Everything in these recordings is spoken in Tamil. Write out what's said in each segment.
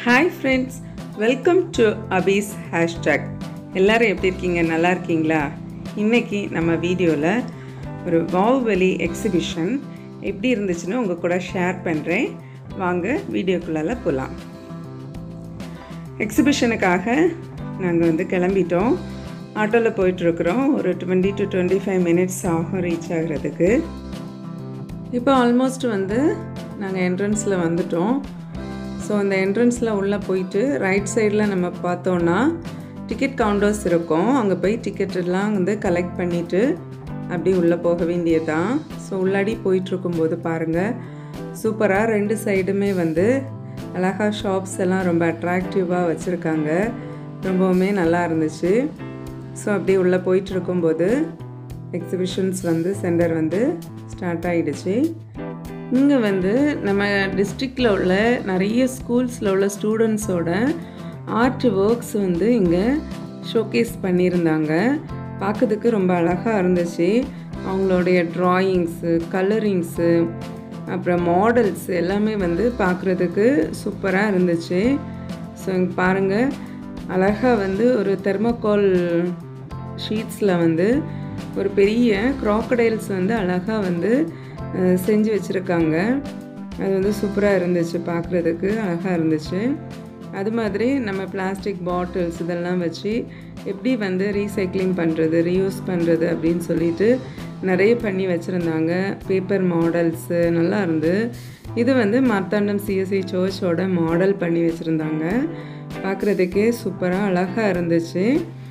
ஹாய் ஃப்ரெண்ட்ஸ் வெல்கம் டு அபீஸ் ஹேஷ்டாக் எல்லாரும் எப்படி இருக்கீங்க நல்லா இருக்கீங்களா இன்னைக்கு நம்ம வீடியோவில் ஒரு வாவுவெளி எக்ஸிபிஷன் எப்படி இருந்துச்சுன்னு உங்கள் கூட ஷேர் பண்ணுறேன் வாங்க வீடியோக்குள்ளால போகலாம் எக்ஸிபிஷனுக்காக நாங்கள் வந்து கிளம்பிட்டோம் ஆட்டோவில் போயிட்டுருக்குறோம் ஒரு twenty to twenty five minutes ஆகும் ரீச் ஆகிறதுக்கு இப்போ ஆல்மோஸ்ட் வந்து நாங்கள் என்ட்ரன்ஸில் வந்துட்டோம் ஸோ அந்த என்ட்ரன்ஸில் உள்ளே போயிட்டு ரைட் சைடில் நம்ம பார்த்தோன்னா டிக்கெட் கவுண்டர்ஸ் இருக்கும் அங்கே போய் டிக்கெட் எல்லாம் வந்து கலெக்ட் பண்ணிவிட்டு அப்படி உள்ளே போக வேண்டியது தான் ஸோ உள்ளாடி போயிட்டுருக்கும்போது பாருங்கள் சூப்பராக ரெண்டு சைடுமே வந்து அழகா ஷாப்ஸ் எல்லாம் ரொம்ப அட்ராக்டிவாக வச்சுருக்காங்க ரொம்பவுமே நல்லா இருந்துச்சு ஸோ அப்படி உள்ளே போயிட்டு இருக்கும்போது எக்ஸிபிஷன்ஸ் வந்து சென்டர் வந்து ஸ்டார்ட் ஆகிடுச்சு இங்கே வந்து நம்ம டிஸ்ட்ரிக்டில் உள்ள நிறைய ஸ்கூல்ஸில் உள்ள ஸ்டூடெண்ட்ஸோட ஆர்ட் ஒர்க்ஸ் வந்து இங்கே ஷோகேஸ் பண்ணியிருந்தாங்க பார்க்கறதுக்கு ரொம்ப அழகாக இருந்துச்சு அவங்களுடைய ட்ராயிங்ஸு கலரிங்ஸு அப்புறம் மாடல்ஸ் எல்லாமே வந்து பார்க்குறதுக்கு சூப்பராக இருந்துச்சு ஸோ இங்கே பாருங்கள் அழகாக வந்து ஒரு தெர்மோகால் ஷீட்ஸில் வந்து ஒரு பெரிய க்ராக்கடைல்ஸ் வந்து அழகாக வந்து அஹ், செஞ்சு வச்சுருக்காங்க அது வந்து சூப்பராக இருந்துச்சு பார்க்குறதுக்கு அழகாக இருந்துச்சு அது மாதிரி நம்ம பிளாஸ்டிக் பாட்டில்ஸ் இதெல்லாம் வச்சு எப்படி வந்து ரீசைக்ளிங் பண்ணுறது ரீயூஸ் பண்ணுறது அப்படின்னு சொல்லிட்டு நிறைய பண்ணி வச்சுருந்தாங்க பேப்பர் மாடல்ஸு நல்லா இருந்து இது வந்து மார்த்தாண்டம் சிஎஸ்சி சர்ச்சோட மாடல் பண்ணி வச்சுருந்தாங்க பார்க்குறதுக்கே சூப்பராக அழகாக இருந்துச்சு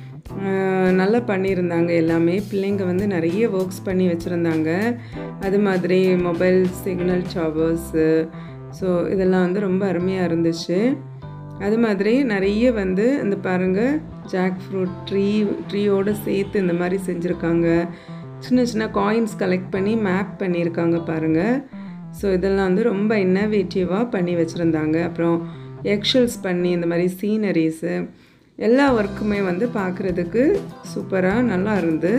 ஆஹ் நல்லா பண்ணியிருந்தாங்க எல்லாமே பிள்ளைங்க வந்து நிறைய ஒர்க்ஸ் பண்ணி வச்சுருந்தாங்க அது மாதிரி மொபைல் சிக்னல் டவர்ஸு ஸோ இதெல்லாம் வந்து ரொம்ப அருமையாக இருந்துச்சு அது மாதிரி நிறைய வந்து இந்த பாருங்கள் ஜாக் ஃப்ரூட் ட்ரீ ட்ரீயோடு சேர்த்து இந்த மாதிரி செஞ்சுருக்காங்க சின்ன சின்ன காயின்ஸ் கலெக்ட் பண்ணி மேப் பண்ணியிருக்காங்க பாருங்கள் ஸோ இதெல்லாம் வந்து ரொம்ப இன்னோவேட்டிவாக பண்ணி வச்சுருந்தாங்க அப்புறம் எக்ஷல்ஸ் பண்ணி இந்த மாதிரி சீனரிஸு எல்லா ஒர்க்குமே வந்து பார்க்குறதுக்கு சூப்பராக நல்லா இருந்து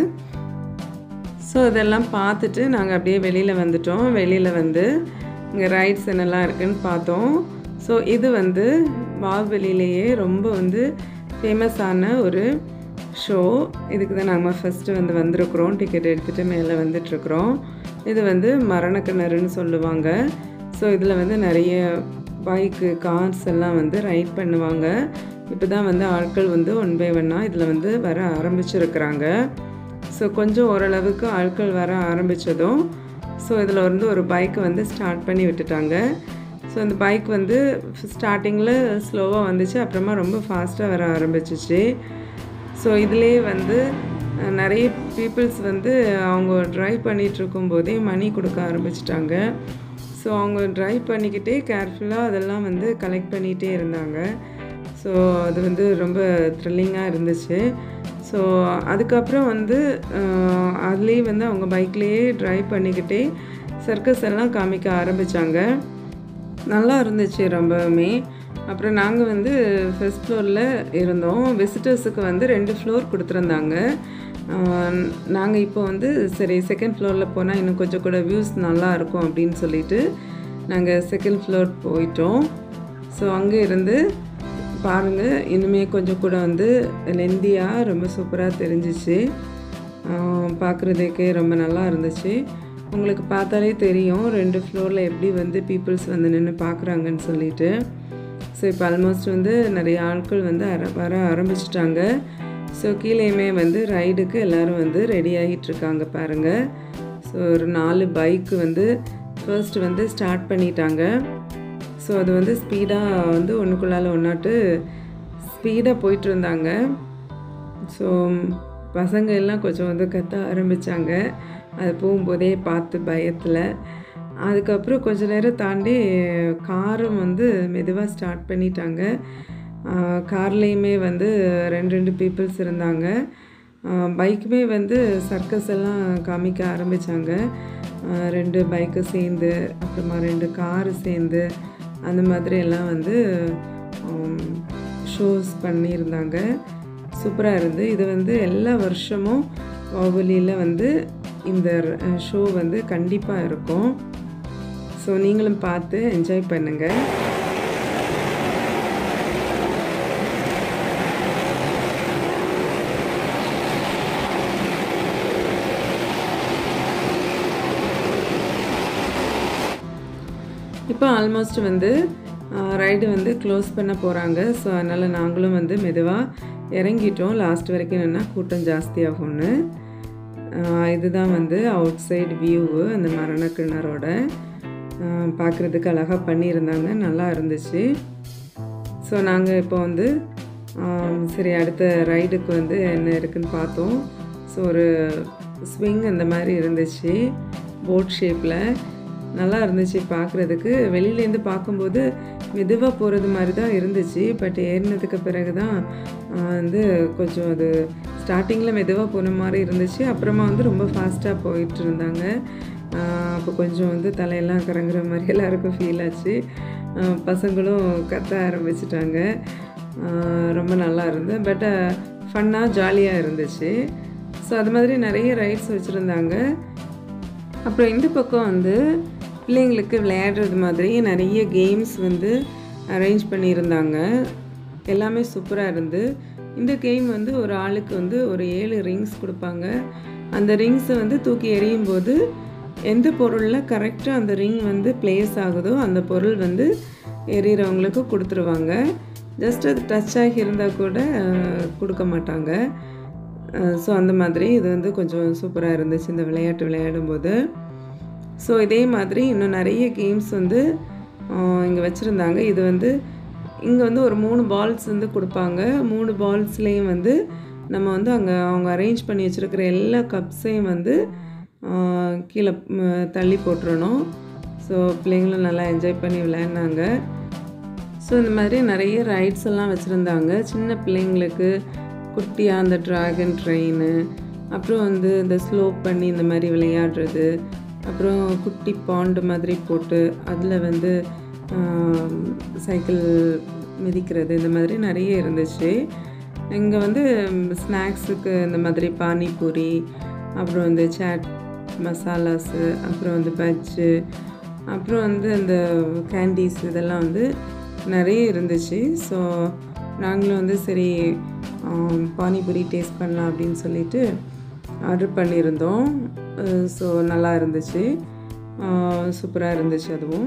ஸோ இதெல்லாம் பார்த்துட்டு நாங்கள் அப்படியே வெளியில் வந்துட்டோம் வெளியில் வந்து இங்கே ரைட்ஸ் என்னெல்லாம் இருக்குன்னு பார்த்தோம் ஸோ இது வந்து வால்வெளியிலேயே ரொம்ப வந்து ஃபேமஸான ஒரு ஷோ இதுக்கு தான் நாங்கள் ஃபஸ்ட்டு வந்து வந்திருக்கிறோம் டிக்கெட் எடுத்துகிட்டு மேலே வந்துட்டுருக்குறோம் இது வந்து மரணக்கிணறுன்னு சொல்லுவாங்க ஸோ இதில் வந்து நிறைய பைக்கு கார்ஸ் எல்லாம் வந்து ரைட் பண்ணுவாங்க இப்போ தான் வந்து ஆட்கள் வந்து ஒன் பை ஒன்னாக இதில் வந்து வர ஆரம்பிச்சிருக்கிறாங்க ஸோ கொஞ்சம் ஓரளவுக்கு ஆட்கள் வர ஆரம்பித்ததும் ஸோ இதில் வந்து ஒரு பைக்கை வந்து ஸ்டார்ட் பண்ணி விட்டுட்டாங்க ஸோ அந்த பைக் வந்து ஸ்டார்டிங்கில் ஸ்லோவாக வந்துச்சு அப்புறமா ரொம்ப ஃபாஸ்ட்டாக வர ஆரம்பிச்சிச்சு ஸோ இதிலே வந்து அஹ், நிறைய பீப்புள்ஸ் வந்து அவங்க ட்ரைவ் பண்ணிகிட்டு இருக்கும்போதே மணி கொடுக்க ஆரம்பிச்சிட்டாங்க ஸோ அவங்க ட்ரைவ் பண்ணிக்கிட்டே கேர்ஃபுல்லாக அதெல்லாம் வந்து கலெக்ட் பண்ணிகிட்டே இருந்தாங்க ஸோ அது வந்து ரொம்ப த்ரில்லிங்காக இருந்துச்சு ஸோ அதுக்கப்புறம் வந்து அஹ், அதுலேயே வந்து அவங்க பைக்லேயே ட்ரைவ் பண்ணிக்கிட்டே சர்க்கஸ் எல்லாம் காமிக்க ஆரம்பித்தாங்க நல்லா இருந்துச்சு ரொம்பவுமே அப்புறம் நாங்கள் வந்து ஃபஸ்ட் ஃப்ளோரில் இருந்தோம் விசிட்டர்ஸுக்கு வந்து ரெண்டு ஃப்ளோர் கொடுத்துருந்தாங்க நாங்கள் இப்போ வந்து சரி செகண்ட் ஃப்ளோரில் போனால் இன்னும் கொஞ்சம் கூட வியூஸ் நல்லா இருக்கும் அப்படின்னு சொல்லிட்டு நாங்கள் செகண்ட் ஃப்ளோர் போயிட்டோம் ஸோ அங்கே இருந்து பாருங்கள் இனிமே கொஞ்சம் கூட வந்து லெந்தியாக ரொம்ப சூப்பராக தெரிஞ்சிச்சு பார்க்குறதுக்கே ரொம்ப நல்லா இருந்துச்சு உங்களுக்கு பார்த்தாலே தெரியும் ரெண்டு ஃப்ளோரில் எப்படி வந்து பீப்புள்ஸ் வந்து நின்று பார்க்குறாங்கன்னு சொல்லிட்டு ஸோ இப்போ ஆல்மோஸ்ட் வந்து நிறைய ஆட்கள் வந்து அர வர ஆரம்பிச்சிட்டாங்க ஸோ கீழேயுமே வந்து ரைடுக்கு எல்லோரும் வந்து ரெடி ஆகிட்டு இருக்காங்க பாருங்கள் ஸோ ஒரு நாலு பைக்கு வந்து ஃபர்ஸ்ட் வந்து ஸ்டார்ட் பண்ணிட்டாங்க ஸோ அது வந்து ஸ்பீடாக வந்து ஒன்றுக்குள்ளால ஒன்றாட்டு ஸ்பீடாக போயிட்டு இருந்தாங்க ஸோ பசங்க எல்லாம் கொஞ்சம் வந்து கத்த ஆரம்பித்தாங்க அது போகும்போதே பார்த்து பயத்தில் அதுக்கப்புறம் கொஞ்ச நேரம் தாண்டி காரும் வந்து மெதுவாக ஸ்டார்ட் பண்ணிட்டாங்க கார்லேயுமே வந்து ரெண்டு ரெண்டு பீப்புள்ஸ் இருந்தாங்க பைக்குமே வந்து சர்க்கஸ் எல்லாம் காமிக்க ஆரம்பித்தாங்க ரெண்டு பைக்கு சேர்ந்து அப்புறமா ரெண்டு காரு சேர்ந்து அந்த மாதிரி எல்லாம் வந்து ஷோஸ் பண்ணியிருந்தாங்க சூப்பராக இருந்து இது வந்து எல்லா வருஷமும் பாகுபலியில் வந்து இந்த ஷோ வந்து கண்டிப்பாக இருக்கும் ஸோ நீங்களும் பார்த்து என்ஜாய் பண்ணுங்கள் இப்போ ஆல்மோஸ்ட் வந்து ரைடு வந்து க்ளோஸ் பண்ண போகிறாங்க ஸோ அதனால் நாங்களும் வந்து மெதுவாக இறங்கிட்டோம் லாஸ்ட் வரைக்கும் என்னென்னா கூட்டம் ஜாஸ்தியாகும்னு ஆஹ் இதுதான் வந்து அவுட் சைடு வியூவு அந்த மரண கிணறோட பார்க்குறதுக்கு அழகாக பண்ணியிருந்தாங்க நல்லா இருந்துச்சு ஸோ நாங்கள் இப்போ வந்து ஆம், சரி அடுத்த ரைடுக்கு வந்து என்ன இருக்குன்னு பார்த்தோம் ஸோ ஒரு ஸ்விங் அந்த மாதிரி இருந்துச்சு போட் ஷேப்பில் நல்லா இருந்துச்சு பார்க்குறதுக்கு வெளியிலேருந்து பார்க்கும்போது மெதுவாக போகிறது மாதிரி தான் இருந்துச்சு பட் ஏறினதுக்கு பிறகு தான் வந்து கொஞ்சம் அது ஸ்டார்டிங்கில் மெதுவாக போன மாதிரி இருந்துச்சு அப்புறமா வந்து ரொம்ப ஃபாஸ்ட்டாக போயிட்டு இருந்தாங்க ஆஹ் அப்போ கொஞ்சம் வந்து தலையெல்லாம் கறங்குற மாதிரி எல்லாருக்கும் ஃபீல் ஆச்சு ஆஹ் பசங்களும் கத்த ஆரம்பிச்சிட்டாங்க ஆஹ் ரொம்ப நல்லா இருந்து பட் ஃபன்னாக ஜாலியாக இருந்துச்சு ஸோ அது மாதிரி நிறைய ரைட்ஸ் வச்சுருந்தாங்க அப்புறம் இந்த பக்கம் வந்து பிள்ளைங்களுக்கு விளையாடுறது மாதிரி நிறைய கேம்ஸ் வந்து அரேஞ்ச் பண்ணியிருந்தாங்க எல்லாமே சூப்பராக இருந்து இந்த கேம் வந்து ஒரு ஆளுக்கு வந்து ஒரு ஏழு ரிங்ஸ் கொடுப்பாங்க அந்த ரிங்ஸை வந்து தூக்கி எறியும் போது எந்த பொருளில் கரெக்டாக அந்த ரிங் வந்து பிளேஸ் ஆகுதோ அந்த பொருள் வந்து எறிகிறவங்களுக்கு கொடுத்துருவாங்க ஜஸ்ட் அது டச் ஆகி இருந்தால் கூட அஹ், கொடுக்க மாட்டாங்க ஸோ அந்த மாதிரி இது வந்து கொஞ்சம் சூப்பராக இருந்துச்சு இந்த விளையாட்டு விளையாடும்போது ஸோ இதே மாதிரி இன்னும் நிறைய கேம்ஸ் வந்து இங்கே வச்சுருந்தாங்க இது வந்து இங்கே வந்து ஒரு மூணு பால்ஸ் வந்து கொடுப்பாங்க மூணு பால்ஸ்லேயும் வந்து நம்ம வந்து அங்கே அவங்க அரேஞ்ச் பண்ணி வச்சுருக்கிற எல்லா கப்ஸையும் வந்து ஆஹ், கீழே ம், தள்ளி போட்டுறணும் ஸோ பிள்ளைங்களும் நல்லா என்ஜாய் பண்ணி விளையாடினாங்க ஸோ இந்த மாதிரி நிறைய ரைட்ஸ் எல்லாம் வச்சுருந்தாங்க சின்ன பிள்ளைங்களுக்கு குட்டியாக அந்த ட்ராகன் ட்ரெயின் அப்புறம் வந்து இந்த ஸ்லோப் பண்ணி இந்த மாதிரி விளையாடுறது அப்புறம் குட்டி பாண்டு மாதிரி போட்டு அதில் வந்து சைக்கிள் மிதிக்கிறது இந்த மாதிரி நிறைய இருந்துச்சு இங்கே வந்து ஸ்நாக்ஸுக்கு இந்த மாதிரி பானிபூரி அப்புறம் வந்து சாட் மசாலாஸு அப்புறம் வந்து பஜ்ஜு அப்புறம் வந்து அந்த கேண்டீஸ் இதெல்லாம் வந்து நிறைய இருந்துச்சு ஸோ நாங்களும் வந்து சரி ஆம், பானிபூரி டேஸ்ட் பண்ணலாம் அப்படின்னு சொல்லிட்டு ஆர்டர் பண்ணியிருந்தோம் ஸோ நல்லா இருந்துச்சு சூப்பராக இருந்துச்சு அதுவும்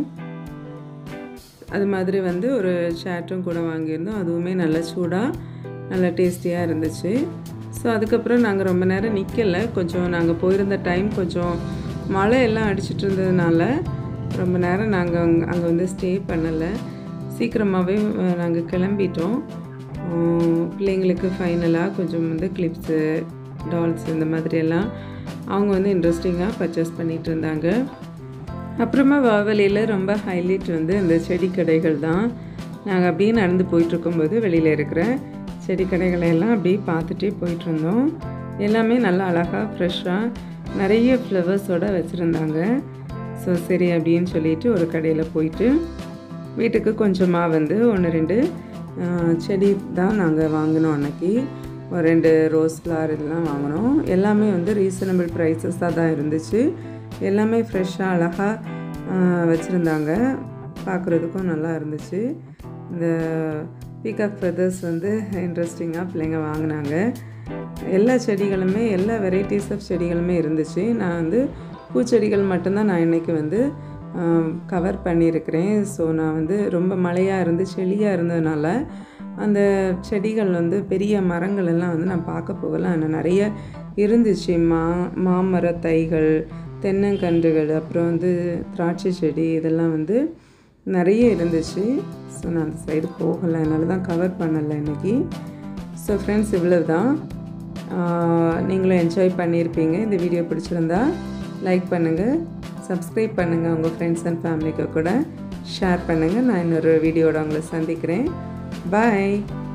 அது மாதிரி வந்து ஒரு சேட்டும் கூட வாங்கியிருந்தோம் அதுவுமே நல்ல சூடாக நல்ல டேஸ்டியாக இருந்துச்சு ஸோ அதுக்கப்புறம் நாங்கள் ரொம்ப நேரம் நிற்கலை கொஞ்சம் நாங்கள் போயிருந்த டைம் கொஞ்சம் மழை எல்லாம் அடிச்சிட்டு இருந்ததுனால ரொம்ப நேரம் நாங்கள் அங்கே அங்கே வந்து ஸ்டே பண்ணலை சீக்கிரமாகவே நாங்கள் கிளம்பிட்டோம் உம், பிள்ளைங்களுக்கு ஃபைனலாக கொஞ்சம் வந்து கிளிப்ஸு டால்ஸ் இந்த மாதிரியெல்லாம் அவங்க வந்து இன்ட்ரெஸ்டிங்காக பர்ச்சேஸ் பண்ணிகிட்டு இருந்தாங்க அப்புறமா வாவலியில் ரொம்ப ஹைலைட் வந்து இந்த செடி கடைகள் தான் நாங்கள் அப்படியே நடந்து போயிட்டுருக்கும்போது வெளியில் இருக்கிற செடி கடைகளை எல்லாம் அப்படியே பார்த்துட்டே போயிட்டு இருந்தோம் எல்லாமே நல்லா அழகாக ஃப்ரெஷ்ஷாக நிறைய ஃப்ளவர்ஸோட வச்சுருந்தாங்க ஸோ சரி அப்படின்னு சொல்லிட்டு ஒரு கடையில் போயிட்டு வீட்டுக்கு கொஞ்சமாக வந்து ஒன்று ரெண்டு ஆஹ், செடி தான் நாங்கள் வாங்கினோம் அன்னைக்கு ஒரு ரெண்டு ரோஸ் ஃப்ளார் இதெல்லாம் வாங்கினோம் எல்லாமே வந்து ரீசனபிள் ப்ரைஸஸாக தான் இருந்துச்சு எல்லாமே ஃப்ரெஷ்ஷாக அழகாக வச்சுருந்தாங்க பார்க்குறதுக்கும் நல்லா இருந்துச்சு இந்த பீகாக் ஃபெதர்ஸ் வந்து இன்ட்ரெஸ்டிங்காக பிள்ளைங்க வாங்கினாங்க எல்லா செடிகளுமே எல்லா வெரைட்டிஸ் ஆஃப் செடிகளுமே இருந்துச்சு நான் வந்து பூச்செடிகள் மட்டும்தான் நான் இன்னைக்கு வந்து கவர் பண்ணியிருக்கிறேன் ஸோ நான் வந்து ரொம்ப மழையாக இருந்து செளியாக இருந்ததுனால அந்த செடிகள் வந்து பெரிய மரங்கள் எல்லாம் வந்து நான் பார்க்க போகல ஆனால் நிறைய இருந்துச்சு மா மாமர தைகள் தென்னங்கன்றுகள் அப்புறம் வந்து திராட்சை செடி இதெல்லாம் வந்து நிறைய இருந்துச்சு ஸோ நான் அந்த சைடு போகலை அதனால தான் கவர் பண்ணலை இன்னைக்கு ஸோ ஃப்ரெண்ட்ஸ் இவ்வளவு தான் நீங்களும் என்ஜாய் பண்ணியிருப்பீங்க இந்த வீடியோ பிடிச்சிருந்தா லைக் பண்ணுங்கள் சப்ஸ்கிரைப் பண்ணுங்கள் உங்கள் ஃப்ரெண்ட்ஸ் அண்ட் ஃபேமிலிக்கு கூட ஷேர் பண்ணுங்கள் நான் இன்னொரு வீடியோட உங்களை சந்திக்கிறேன் பாய்